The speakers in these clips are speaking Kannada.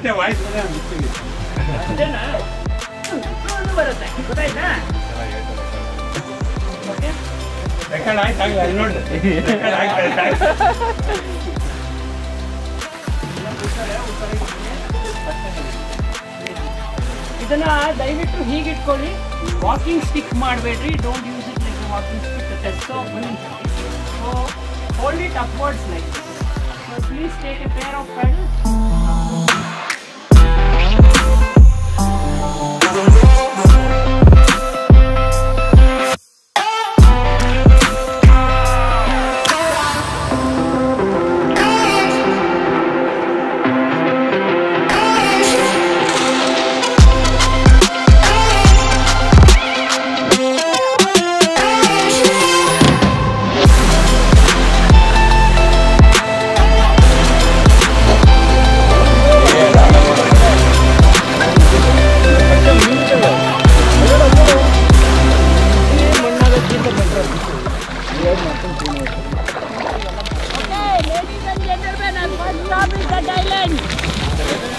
ಅಷ್ಟೇ ವಾಯ್ಸ್ ಅಷ್ಟೇನಾ? ಹ್ಮ್, ಇನ್ನೂ ಬರುತ್ತೆ ಗೊತ್ತಾಯ್ತಾ ಓಕೆ ರೆಕಾರ್ಡ್ ಆಯ್ತು ಆಗಲ್ಲ ಅಲ್ಲಿ ನೋಡಿ ರೆಕಾರ್ಡ್ ಆಯ್ತು ಆಯ್ತು ಇದನ್ನ ದಯವಿಟ್ಟು ಹೀಗೆ ಇಟ್ಕೊಳ್ಳಿ ವಾಕಿಂಗ್ ಸ್ಟಿಕ್ ಮಾಡಬೇಡ್ರಿ don't use it like walking stick test so hold it upwards like so please take a pair of paddle ladies and gentlemen, our first stop is the island.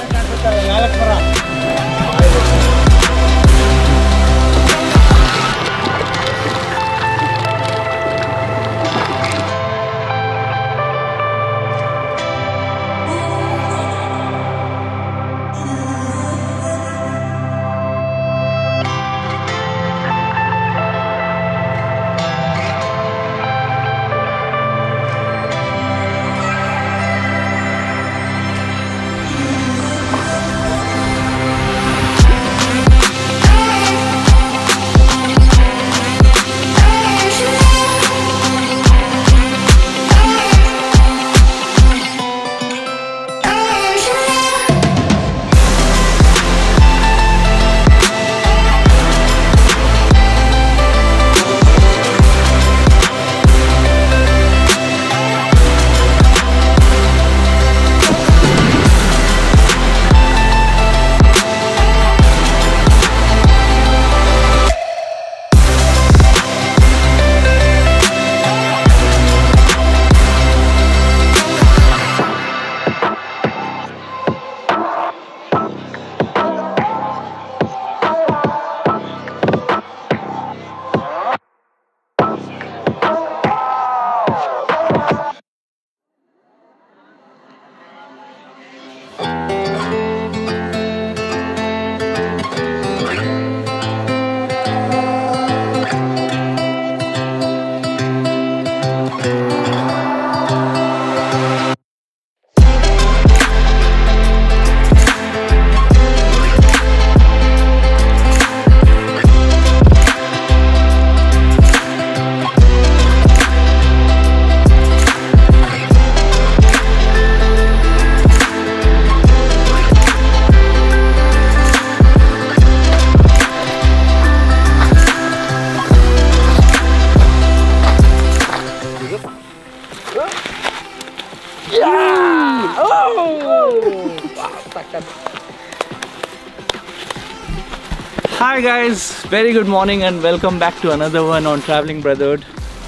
Hi guys, very good morning and welcome back to another one on Traveling Brotherhood.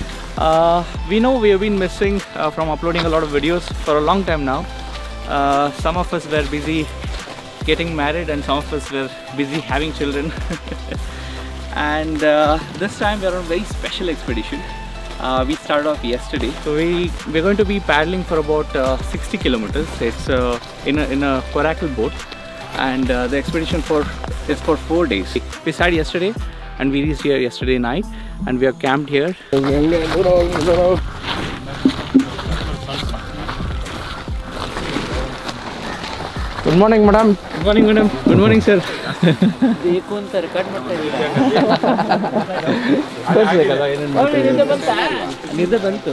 Uh, we know we have been missing uh, from uploading a lot of videos for a long time now. Uh, some of us were busy getting married and some of us were busy having children. and uh, this time we are on a very special expedition. Uh, we started off yesterday, so we we're going to be paddling for about uh, 60 kilometers. It's uh, in a in a coracle boat, and uh, the expedition for is for four days. We started yesterday, and we reached here yesterday night, and we are camped here. Good morning madam Good morning, madam. Good morning, sir. ಬೇಕು ಅಂತ ರೆಕಾರ್ಡ್ ಮಾಡ್ತಾ ಇದ್ದೀರಾ ತೋರಿಸ್ಬೇಕಲ್ಲ ಏನೇನು ಅವ್ರಿಗೆ ನಿದ್ದೆ ಬಂತಾ? ನಿದ್ದೆ ಬಂತು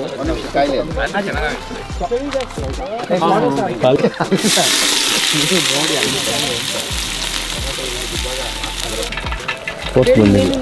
ಪೋಸ್ಟ್ ಬಂದಿಲ್ಲ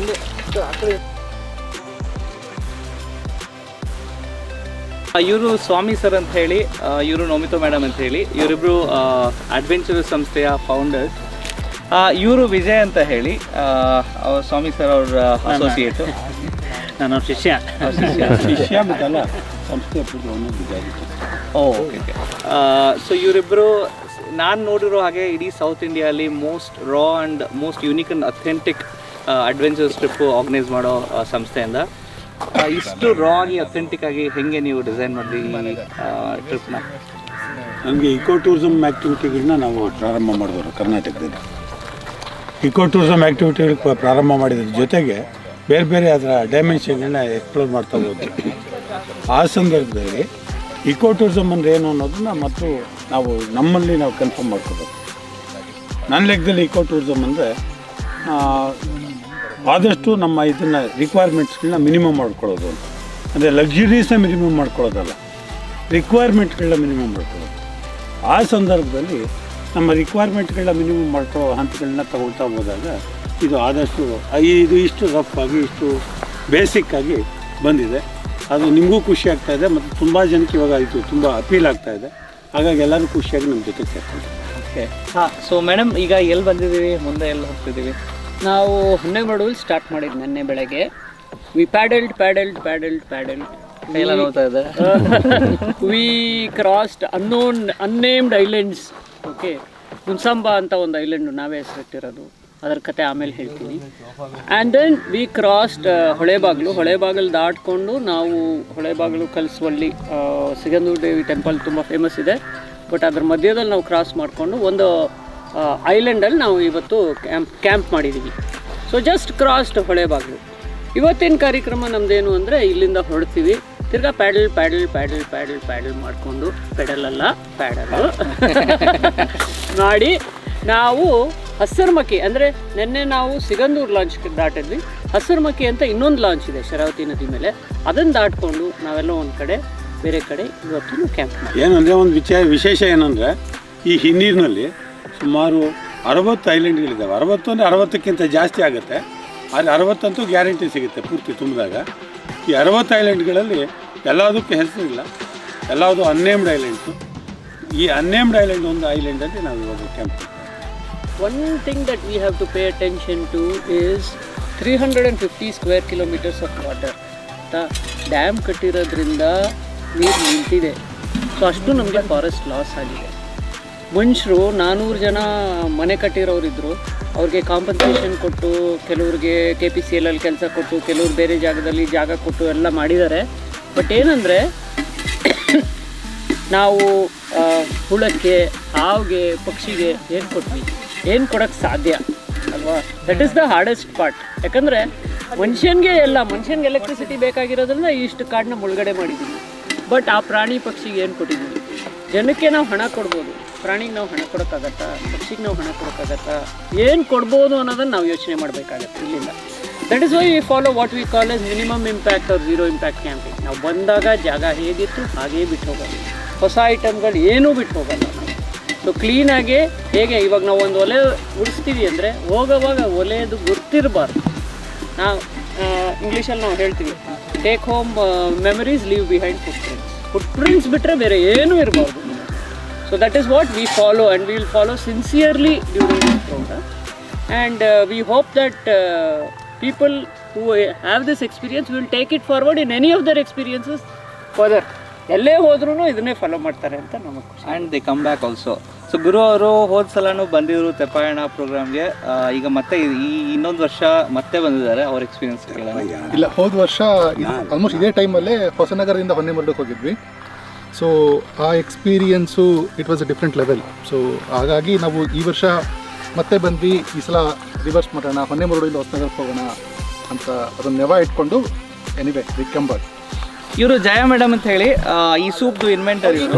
ಇವರು ಸ್ವಾಮಿ ಸರ್ ಅಂತ ಹೇಳಿ ಇವರು ನೌಮಿತಾ ಮೇಡಮ್ ಅಂತ ಹೇಳಿ ಇವರಿಬ್ರು ಅಡ್ವೆಂಚರ್ ಸಂಸ್ಥೆಯ ಫೌಂಡರ್ಸ್ ಇವರು ವಿಜಯ್ ಅಂತ ಹೇಳಿ ಆ, ಅವ್ರ ಸ್ವಾಮಿ ಸರ್ ಅವ್ರ ಅಸೋಸಿಯೇಟ್ ನಾನು ಶಿಷ್ಯ ಶಿಷ್ಯ ಮತ್ತಲ್ಲ ಸಂಸ್ಥೆ ಪೂಜೆ ಒಂದೊಂದು ಓ ಓಕೆ ಓಕೆ ಸೊ ಇವರಿಬ್ಬರು ನಾನು ನೋಡಿರೋ ಹಾಗೆ ಇಡೀ ಸೌತ್ ಇಂಡಿಯಾಲಿ most raw and most unique and authentic adventures trip organise ಮಾಡೋ ಆ, ಸಂಸ್ಥೆಯಿಂದ ಆ, ಇಷ್ಟು ರಾ ಆಗಿ ಅಥೆಂಟಿಕ್ ಆಗಿ ಹೆಂಗೆ ನೀವು ಡಿಸೈನ್ ಮಾಡಿದ್ರಿ ಈ ಟ್ರಿಪ್ನ ನಮಗೆ ಇಕೋ ಟೂರಿಸಮ್ ಆ್ಯಕ್ಟಿವಿಟಿಗಳನ್ನ ನಾವು ಪ್ರಾರಂಭ ಮಾಡಿದವರು ಕರ್ನಾಟಕದಲ್ಲಿ ಇಕೋ ಟೂರಿಸಮ್ ಆ್ಯಕ್ಟಿವಿಟಿಗಳು ಪ್ರಾರಂಭ ಮಾಡಿದ್ರ ಜೊತೆಗೆ ಬೇರೆ ಬೇರೆ ಅದರ ಡೈಮೆನ್ಷನ್ಗಳನ್ನ ಎಕ್ಸ್ಪ್ಲೋರ್ ಮಾಡ್ತಾ ಹೋದ್ವಿ ಆ ಸಂದರ್ಭದಲ್ಲಿ ಇಕೋ ಟೂರಿಸಮ್ ಅಂದರೆ ಏನು ಅನ್ನೋದನ್ನ ಮತ್ತು ನಾವು ನಮ್ಮಲ್ಲಿ ನಾವು ಕನ್ಫರ್ಮ್ ಮಾಡ್ಕೋಬೇಕು ನನ್ನ ಲೆಕ್ಕದಲ್ಲಿ ಇಕೋ ಟೂರಿಸಮ್ ಅಂದರೆ ಆದಷ್ಟು ನಮ್ಮ ಇದನ್ನು ರಿಕ್ವೈರ್ಮೆಂಟ್ಸ್ಗಳನ್ನ ಮಿನಿಮಮ್ ಮಾಡ್ಕೊಳ್ಳೋದು ಅಂತ ಅಂದರೆ ಲಕ್ಸುರೀಸ್ನ ಮಿನಿಮಮ್ ಮಾಡ್ಕೊಳ್ಳೋದಲ್ಲ ರಿಕ್ವೈರ್ಮೆಂಟ್ಗಳನ್ನ ಮಿನಿಮಮ್ ಮಾಡ್ಕೊಳ್ಳೋದು ಆ ಸಂದರ್ಭದಲ್ಲಿ ನಮ್ಮ ರಿಕ್ವೈರ್ಮೆಂಟ್ಗಳನ್ನ ಮಿನಿಮಮ್ ಮಾಡ್ಕೊಳ್ಳೋ ಹಂತಗಳನ್ನ ತಗೊಳ್ತಾ ಹೋದಾಗ ಇದು ಆದಷ್ಟು ಈ- ಇದು ಇಷ್ಟು ರಫ್ ಆಗಿ ಇಷ್ಟು ಬೇಸಿಕ್ ಆಗಿ ಬಂದಿದೆ ಅದು ನಿಮಗೂ ಖುಷಿ ಆಗ್ತಾ ಇದೆ ಮತ್ತು ತುಂಬ ಜನಕ್ಕೆ ಇವಾಗ ಇದು ತುಂಬ ಅಪೀಲ್ ಆಗ್ತಾ ಇದೆ ಹಾಗಾಗಿ ಎಲ್ಲರೂ ಖುಷಿಯಾಗಿ ನಮ್ಮ ಜೊತೆ ಸೇರ್ಕೊಂಡು ಓಕೆ ಹಾಂ ಸೊ ಮೇಡಮ್ ಈಗ ಎಲ್ಲಿ ಬಂದಿದ್ದೀವಿ ಮುಂದೆ ಎಲ್ಲಿ ಹೋಗ್ತಿದ್ದೀವಿ ನಾವು ಹೊನ್ನೆಮಡುವಲ್ಲಿ ಸ್ಟಾರ್ಟ್ ಮಾಡಿದ್ದು ನಿನ್ನೆ ಬೆಳಗ್ಗೆ ವಿ ಪ್ಯಾಡಲ್ಡ್ ಪ್ಯಾಡಲ್ಡ್ ಪ್ಯಾಡಲ್ಡ್ ಪ್ಯಾಡಲ್ಡ್ ಎಲ್ಲ ನೋಡ್ತಾ ಇದೆ we crossed unknown unnamed islands okay Munsamba ಅಂತ ಒಂದು ಐಲ್ಯಾಂಡ್ ನಾವೇ ಹೆಸರಿಟ್ಟಿರೋದು ಅದರ ಕತೆ ಆಮೇಲೆ ಹೇಳ್ತೀನಿ and then we crossed Holebagilu Holebagilu ದಾಟ್ಕೊಂಡು ನಾವು ಹೊಳೆಬಾಗಿಲು ಕಲಿಸುವಲ್ಲಿ ಸಿಗಂದೂರು ದೇವಿ ಟೆಂಪಲ್ ತುಂಬ ಫೇಮಸ್ ಇದೆ ಬಟ್ ಅದ್ರ ಮಧ್ಯದಲ್ಲಿ ನಾವು ಕ್ರಾಸ್ ಮಾಡಿಕೊಂಡು ಒಂದು ಐಲ್ಯಾಂಡಲ್ಲಿ ನಾವು ಇವತ್ತು ಕ್ಯಾಂಪ್ ಕ್ಯಾಂಪ್ ಮಾಡಿದ್ದೀವಿ ಸೊ ಜಸ್ಟ್ ಕ್ರಾಸ್ಡ್ ಹೊಳೆಬಾಗಿಲು ಇವತ್ತಿನ ಕಾರ್ಯಕ್ರಮ ನಮ್ಮದೇನು ಅಂದರೆ ಇಲ್ಲಿಂದ ಹೊರಡ್ತೀವಿ ತಿರ್ಗಾ paddle paddle paddle paddle paddle ಮಾಡಿಕೊಂಡು ಪೆಡಲ್ ಅಲ್ಲ ಪ್ಯಾಡಲ್ ಮಾಡಿ ನಾವು ಹಸರ್ಮಕ್ಕಿ ಅಂದರೆ ನಿನ್ನೆ ನಾವು ಸಿಗಂದೂರು ಲಾಂಚ್ ದಾಟಿದ್ವಿ ಹಸರ್ಮಕ್ಕಿ ಅಂತ ಇನ್ನೊಂದು ಲಾಂಚ್ ಇದೆ ಶರಾವತಿ ನದಿ ಮೇಲೆ ಅದನ್ನು ದಾಟ್ಕೊಂಡು ನಾವೆಲ್ಲ ಒಂದು ಕಡೆ ಬೇರೆ ಕಡೆ ಇವತ್ತು ಕ್ಯಾಂಪ್ ಮಾಡಿ ಏನಂದರೆ ಒಂದು ವಿಚಾರ ವಿಶೇಷ ಏನಂದರೆ ಈ ಹಿನ್ನೀರಿನಲ್ಲಿ ಸುಮಾರು ಅರವತ್ತು ಐಲ್ಯಾಂಡ್ಗಳಿದ್ದಾವೆ ಅರವತ್ತು ಅಂದರೆ ಅರವತ್ತಕ್ಕಿಂತ ಜಾಸ್ತಿ ಆಗುತ್ತೆ ಆದರೆ ಅರವತ್ತಂತೂ ಗ್ಯಾರಂಟಿ ಸಿಗುತ್ತೆ ಪೂರ್ತಿ ತುಂಬಿದಾಗ ಈ ಅರವತ್ತು ಐಲ್ಯಾಂಡ್ಗಳಲ್ಲಿ ಎಲ್ಲದಕ್ಕೂ ಹೆಸರಿಲ್ಲ ಎಲ್ಲದು ಅನ್ನೇಮ್ಡ್ ಐಲ್ಯಾಂಡ್ಸು ಈ ಅನ್ನೇಮ್ಡ್ ಐಲ್ಯಾಂಡ್ ಒಂದು ಐಲ್ಯಾಂಡಲ್ಲಿ ನಾವು ಇವಾಗ camp one thing that we have to pay attention to is three hundred and fifty square kilometres of water ಅಂತ ಡ್ಯಾಮ್ ಕಟ್ಟಿರೋದ್ರಿಂದ ನೀರು ನಿಂತಿದೆ ಸೊ ಅಷ್ಟು ನಮಗೆ ಫಾರೆಸ್ಟ್ ಲಾಸ್ ಆಗಿದೆ ಮನುಷ್ಯರು ನಾನ್ನೂರು ಜನ ಮನೆ ಕಟ್ಟಿರೋರಿದ್ರು ಅವ್ರಿಗೆ ಕಾಂಪನ್ಸೇಷನ್ ಕೊಟ್ಟು ಕೆಲವ್ರಿಗೆ ಕೆ ಪಿ ಸಿ ಎಲ್ಲಲ್ಲಿ ಕೆಲಸ ಕೊಟ್ಟು ಕೆಲವ್ರು ಬೇರೆ ಜಾಗದಲ್ಲಿ ಜಾಗ ಕೊಟ್ಟು ಎಲ್ಲ ಮಾಡಿದ್ದಾರೆ ಬಟ್ ಏನಂದರೆ ನಾವು ಆ, ಹುಳಕ್ಕೆ ಹಾವಿಗೆ ಪಕ್ಷಿಗೆ ಏನು ಕೊಟ್ವಿ ಏನು ಕೊಡೋಕ್ಕೆ ಸಾಧ್ಯ ಅಲ್ವಾ that is the hardest part ಯಾಕಂದರೆ ಮನುಷ್ಯನಿಗೆ ಎಲ್ಲ ಮನುಷ್ಯನಿಗೆ ಎಲೆಕ್ಟ್ರಿಸಿಟಿ ಬೇಕಾಗಿರೋದ್ರಿಂದ ಇಷ್ಟು ಕಾಡನ್ನ ಮುಳುಗಡೆ ಮಾಡಿದ್ದೀವಿ ಬಟ್ ಆ ಪ್ರಾಣಿ ಪಕ್ಷಿಗೆ ಏನು ಕೊಟ್ಟಿದ್ದೀವಿ ಜನಕ್ಕೆ ನಾವು ಹಣ ಕೊಡ್ಬೋದು ಪ್ರಾಣಿಗೆ ನಾವು ಹಣ ಕೊಡೋಕ್ಕಾಗತ್ತಾ ಪಕ್ಷಿಗೆ ನಾವು ಹಣ ಕೊಡೋಕ್ಕಾಗತ್ತಾ ಏನು ಕೊಡ್ಬೋದು ಅನ್ನೋದನ್ನು ನಾವು ಯೋಚನೆ ಮಾಡಬೇಕಾಗತ್ತೆ ಇಲ್ಲಿಂದ that is why we follow what we call as minimum impact ಅವ್ರ ಝೀರೋ ಇಂಪ್ಯಾಕ್ಟ್ ಕ್ಯಾಂಪಿಂಗ್ ನಾವು ಬಂದಾಗ ಜಾಗ ಹೇಗಿತ್ತು ಹಾಗೇ ಬಿಟ್ಟು ಹೋಗೋದು ಹೊಸ ಐಟಮ್ಗಳು ಏನೂ ಬಿಟ್ಟು ಹೋಗಲ್ಲ ನಾವು ಸೊ ಕ್ಲೀನಾಗಿ ಹೇಗೆ ಇವಾಗ ನಾವು ಒಂದು ಒಲೆ ಉಡಿಸ್ತೀವಿ ಅಂದರೆ ಹೋಗೋವಾಗ ಒಲೆಯದು ಗುರ್ತಿರಬಾರ್ದು ನಾವು ಇಂಗ್ಲೀಷಲ್ಲಿ ನಾವು ಹೇಳ್ತೀವಿ take home memories leave behind footprints footprints ಬಿಟ್ಟರೆ ಬೇರೆ ಏನೂ ಇರಬಾರ್ದು so that is what we follow and will follow sincerely during this programme and we hope that people who have this experience will take it forward in any of their experiences further ಎಲ್ಲೇ ಹೋದ್ರೂ ಇದನ್ನೇ ಫಾಲೋ ಮಾಡ್ತಾರೆ ಅಂತ ನಮಗೆ ಖುಷಿ and they come back also so Guru ಅವರು ಹೋದ ಸಲನೂ ಬಂದಿದ್ರು ತೆಪ್ಪಾಯಣ ಪ್ರೋಗ್ರಾಮ್ಗೆ ಈಗ ಮತ್ತೆ ಈ ಇನ್ನೊಂದು ವರ್ಷ ಮತ್ತೆ ಬಂದಿದ್ದಾರೆ ಅವ್ರ ಎಕ್ಸ್ಪೀರಿಯನ್ಸ್ ಕೇಳೋಣ ಇಲ್ಲ ಹೋದ ವರ್ಷ ಆಲ್ಮೋಸ್ಟ್ ಇದೇ ಟೈಮಲ್ಲೇ ಹೊಸನಗರದಿಂದ ಹೊನ್ನೆಮರಕ್ಕೆ ಹೋಗಿದ್ವಿ ಸೊ ಆ experience it was a different level so ಹಾಗಾಗಿ ನಾವು ಈ ವರ್ಷ ಮತ್ತೆ ಬಂದ್ವಿ ಈ ಸಲ ರಿವರ್ಸ್ ಮಾಡೋಣ ಹೊನ್ನೆಮರಡಿಂದ ಹೊಸನಗರಕ್ಕೆ ಹೋಗೋಣ ಅಂತ ಅದನ್ನ ನೆವ ಇಟ್ಕೊಂಡು ಎನಿವೆ ವಿಕಂಬರ್ ಇವರು ಜಯ ಮೇಡಮ್ ಅಂತ ಹೇಳಿ ಆ, ಈ ಸೂಪ್ದು ಇನ್ವೆಂಟರ್ ಇವರು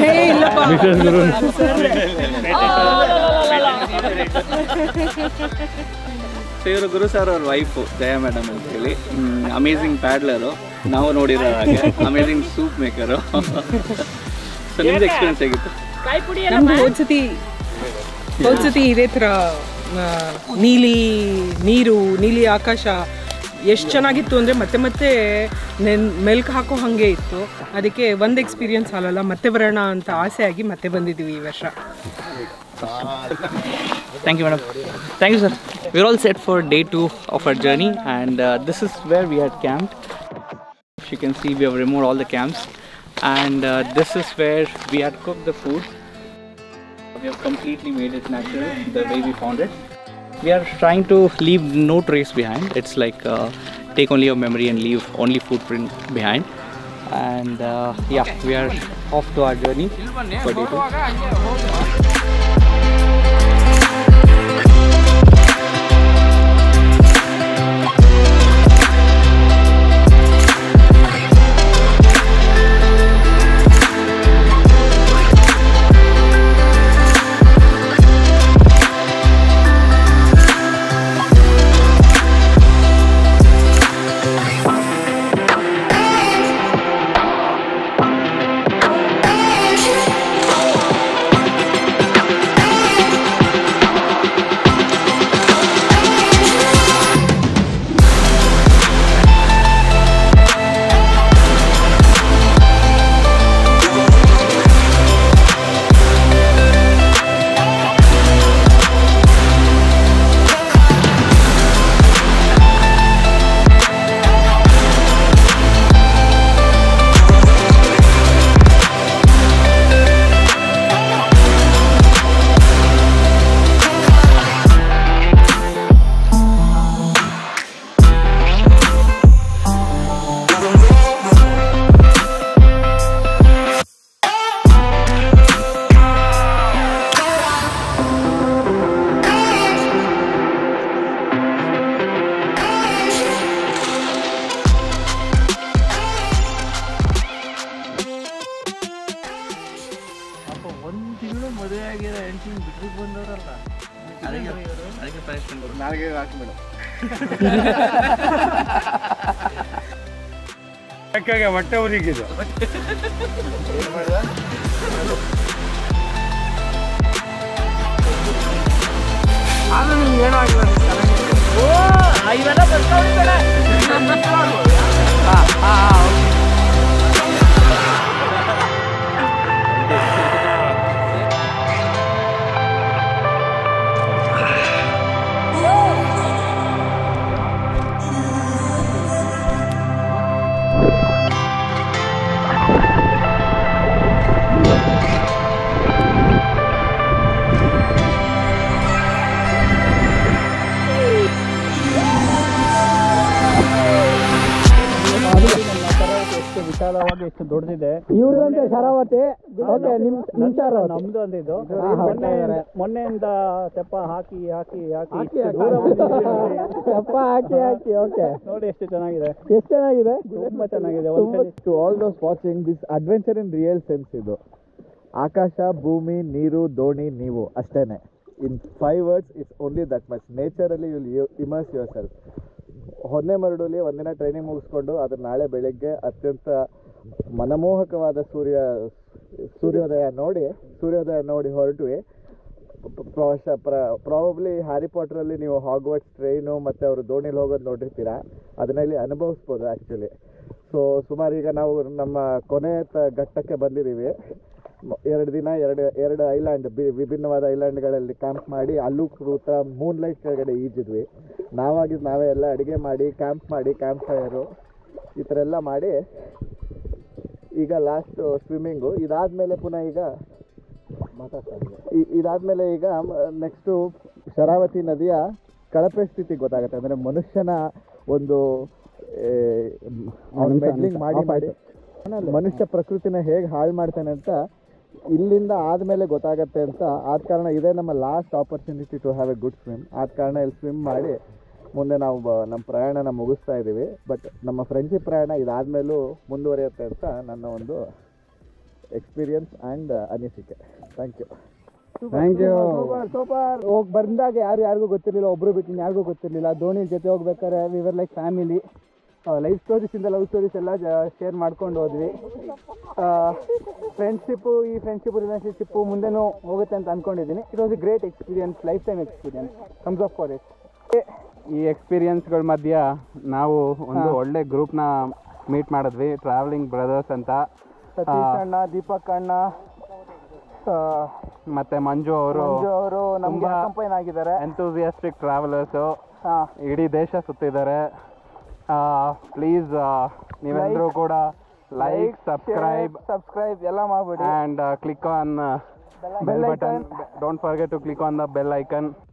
ಸೊ ಇವರು ಗುರು ಸರ್ ಅವ್ರ ವೈಫು ಜಯ ಮೇಡಮ್ ಅಂತ ಹೇಳಿ ಅಮೇಝಿಂಗ್ ಪ್ಯಾಡ್ಲರು ನಾವು ನೋಡಿರೋ ಹಾಗೆ ಅಮೇಝಿಂಗ್ ಸೂಪ್ ಮೇಕರು ಸೊ ನಿಮ್ದು ಎಕ್ಸ್ಪೀರಿಯನ್ಸ್ ಹೇಗಿತ್ತು ನಮ್ದು ಹೋದ್ಸತಿ ಹೋದ್ಸತಿ ಇದೇ ಥರ ಆ, ನೀಲಿ ನೀರು ನೀಲಿ ಆಕಾಶ ಎಷ್ಟು ಚೆನ್ನಾಗಿತ್ತು ಅಂದರೆ ಮತ್ತೆ ಮತ್ತೆ ನೆನ್ ಮೆಲ್ಕ್ ಹಾಕೋ ಹಾಗೆ ಇತ್ತು ಅದಕ್ಕೆ ಒಂದು ಎಕ್ಸ್ಪೀರಿಯನ್ಸ್ ಅಲ್ಲಲ್ಲ ಮತ್ತೆ ಬರೋಣ ಅಂತ ಆಸೆ ಆಗಿ ಮತ್ತೆ ಬಂದಿದ್ದೀವಿ ಈ ವರ್ಷ Thank you, madam. Thank you, sir. We're all set for day two of our journey, and uh, this is where we had camped. If you can see, we have removed all the camps, and uh, this is where we had cooked the food. we have completely made it natural the way we found it. We are trying to leave no trace behind. It's like uh, take only your memory and leave only footprint behind. And uh, yeah, we are off to our journey for day two. ಒಂದು ತಿಂಗಳು ಮದುವೆ ಆಗಿರೋ ಹೆಂಡತಿ ಬಿಟ್ಟು ಬಂದವರಲ್ಲ ಅದಕ್ಕೆ ಅದಕ್ಕೆ punishment ಕೊಡು. ಯಾಕಾಗ ಹೊಟ್ಟೆ ಉರಿಗಿದು ಎಷ್ಟು ವಿಶಾಲವಾಗಿ ಎಷ್ಟು ದೊಡ್ಡದಿದೆ ಇವ್ರದಂತೆ ಶರಾವತಿ ಓಕೆ ನಿಮ್ ನಿಮ್ ಶರಾವತಿ ನಮ್ದು ಅಂದಿದ್ದು ಹಾ, ಹಾ, ಮೊನ್ನೆ ಮೊನ್ನೆಯಿಂದ ತೆಪ್ಪ ಹಾಕಿ ಹಾಕಿ ಹಾಕಿ ಹಾಕಿ ಇಷ್ಟು ದೂರ ಬಂದಿದ್ದೀವಿ. ಅಪ್ಪ ಹಾಕಿ ಹಾಕಿ ಓಕೆ ನೋಡಿ ಎಷ್ಟು ಚೆನ್ನಾಗಿದೆ ಎಷ್ಟು ಚೆನ್ನಾಗಿದೆ ತುಂಬಾ ಚೆನ್ನಾಗಿದೆ ಒಂದ್ಸಲಿ to all those watching this adventure in real sense ಇದು ಆಕಾಶ ಭೂಮಿ ನೀರು ದೋಣಿ ನೀವು ಅಷ್ಟೇನೆ in five words it's only that much ನೇಚರಲ್ಲಿ ವಿಲ್ ಇಮರ್ಸ್ ಯುವರ್ ಸೆಲ್ಫ್ ಹೊನ್ನೆ ಮರಡಲ್ಲಿ ಒಂದಿನ ಟ್ರೈನಿಂಗ್ ಮುಗಿಸ್ಕೊಂಡು ಅದ್ರ ನಾಳೆ ಬೆಳಗ್ಗೆ ಅತ್ಯಂತ ಮನಮೋಹಕವಾದ ಸೂರ್ಯ ಸೂರ್ಯೋದಯ ನೋಡಿ ಸೂರ್ಯೋದಯ ನೋಡಿ ಹೊರಟ್ವಿ ಪ್ರಾಬಬ್ಲಿ ಹ್ಯಾರಿ ಪಾಟ್ರಲ್ಲಿ ನೀವು ಹಾಗ್ವರ್ಡ್ಸ್ ಟ್ರೈನು ಮತ್ತು ಅವರು ದೋಣಿಲಿ ಹೋಗೋದು ನೋಡಿರ್ತೀರಾ ಅದನ್ನ ಇಲ್ಲಿ ಅನುಭವಿಸ್ಬೋದು ಆ್ಯಕ್ಚುಲಿ ಸೊ ಸುಮಾರು ಈಗ ನಾವು ನಮ್ಮ ಕೊನೆ ತ- ಘಟ್ಟಕ್ಕೆ ಬಂದಿದ್ದೀವಿ ಮ- ಎರಡು ದಿನ ಎರಡು ಎರಡು ಐಲ್ಯಾಂಡ್ ವಿಭಿನ್ನವಾದ ಐಲ್ಯಾಂಡ್ಗಳಲ್ಲಿ ಕ್ಯಾಂಪ್ ಮಾಡಿ ಅಲ್ಲೂ ಕೂತ ಮೂನ್ ಲೈಟ್ ಕೆಳಗಡೆ ಈಜಿದ್ವಿ ನಾವಾಗಿದ್ದು ನಾವೇ ಎಲ್ಲ ಅಡುಗೆ ಮಾಡಿ ಕ್ಯಾಂಪ್ ಮಾಡಿ ಕ್ಯಾಂಪ್ ಫೈರು ಈ ಥರ ಎಲ್ಲ ಮಾಡಿ ಈಗ ಲಾಸ್ಟ್ ಸ್ವಿಮ್ಮಿಂಗು ಇದಾದ್ಮೇಲೆ ಪುನಃ ಈಗ ಇ- ಇದಾದ್ಮೇಲೆ ಈಗ ನೆಕ್ಸ್ಟು ಶರಾವತಿ ನದಿಯ ಕಳಪೆ ಸ್ಥಿತಿ ಗೊತ್ತಾಗುತ್ತೆ ಅಂದರೆ ಮನುಷ್ಯನ ಒಂದು ಮೆಡ್ಲಿಂಗ್ ಮಾಡಿ ಮಾಡಿ ಮನುಷ್ಯ ಪ್ರಕೃತಿನ ಹೇಗೆ ಹಾಳು ಮಾಡ್ತಾನೆ ಅಂತ ಇಲ್ಲಿಂದ ಆದಮೇಲೆ ಗೊತ್ತಾಗತ್ತೆ ಅಂತ ಆದ ಕಾರಣ ಇದೇ ನಮ್ಮ last opportunity to have a good swim ಆದ ಕಾರಣ ಇಲ್ಲಿ ಸ್ವಿಮ್ ಮಾಡಿ ಮುಂದೆ ನಾವು ಬ- ನಮ್ಮ ಪ್ರಯಾಣನ ಮುಗಿಸ್ತಾ ಇದ್ದೀವಿ ಬಟ್ ನಮ್ಮ ಫ್ರೆಂಡ್ಶಿಪ್ ಪ್ರಯಾಣ ಇದಾದ್ಮೇಲೂ ಮುಂದುವರಿಯುತ್ತೆ ಅಂತ ನನ್ನ ಒಂದು ಎಕ್ಸ್ಪೀರಿಯನ್ಸ್ ಆ್ಯಂಡ್ ಅನಿಸಿಕೆ thank you thank you super ಹೋಗಿ ಬಂದಾಗ ಯಾರು ಯಾರಿಗೂ ಗೊತ್ತಿರಲಿಲ್ಲ ಒಬ್ರು ಬಿಟ್ಟು ಯಾರಿಗೂ ಗೊತ್ತಿರಲಿಲ್ಲ ಧೋನಿ ಜೊತೆ ಹೋಗ್ಬೇಕಾದ್ರೆ ವಿವರ್ ಲೈಕ್ ಫ್ಯಾಮಿಲಿ ಲೈಫ್ ಸ್ಟೋರೀಸಿಂದ ಲವ್ ಸ್ಟೋರೀಸ್ ಎಲ್ಲ ಶೇರ್ ಮಾಡ್ಕೊಂಡು ಹೋದ್ವಿ ಫ್ರೆಂಡ್ಶಿಪ್ಪು ಈ ಫ್ರೆಂಡ್ಶಿಪ್ ರಿಲೇಷನ್ಶಿಪ್ಪು ಮುಂದೆನೂ ಹೋಗುತ್ತೆ ಅಂತ ಅನ್ಕೊಂಡಿದ್ದೀನಿ it was a great experience lifetime experience comes off for it ಈ ಎಕ್ಸ್ಪೀರಿಯನ್ಸ್ಗಳ ಮಧ್ಯ ನಾವು ಒಂದು ಒಳ್ಳೆ ಗ್ರೂಪ್ನ ಮೀಟ್ ಮಾಡಿದ್ವಿ ಟ್ರಾವೆಲಿಂಗ್ ಬ್ರದರ್ಸ್ ಅಂತ ಸತೀಶ್ ಅಣ್ಣ ದೀಪಕ್ ಅಣ್ಣ ಆ, ಮತ್ತೆ ಮಂಜು ಅವರು ಮಂಜು ಅವರು ನಮ್ಗೆ ತುಂಬಾ ಕಂಪೈನ್ ಆಗಿದ್ದಾರೆ ಎಂತೂಸಿಯಾಸ್ಟಿಕ್ ಟ್ರಾವೆಲರ್ಸು ಹಾ ಇಡೀ ದೇಶ ಸುತ್ತಿದ್ದಾರೆ ಪ್ಲೀಸ್ ನೀವೆಲ್ಲರೂ ಕೂಡ ಲೈಕ್ ಸಬ್ಸ್ಕ್ರೈಬ್ ಸಬ್ಸ್ಕ್ರೈಬ್ ಎಲ್ಲ ಮಾಡ್ಬಿಡಿ and click on bell button. Don't forget to click on the bell icon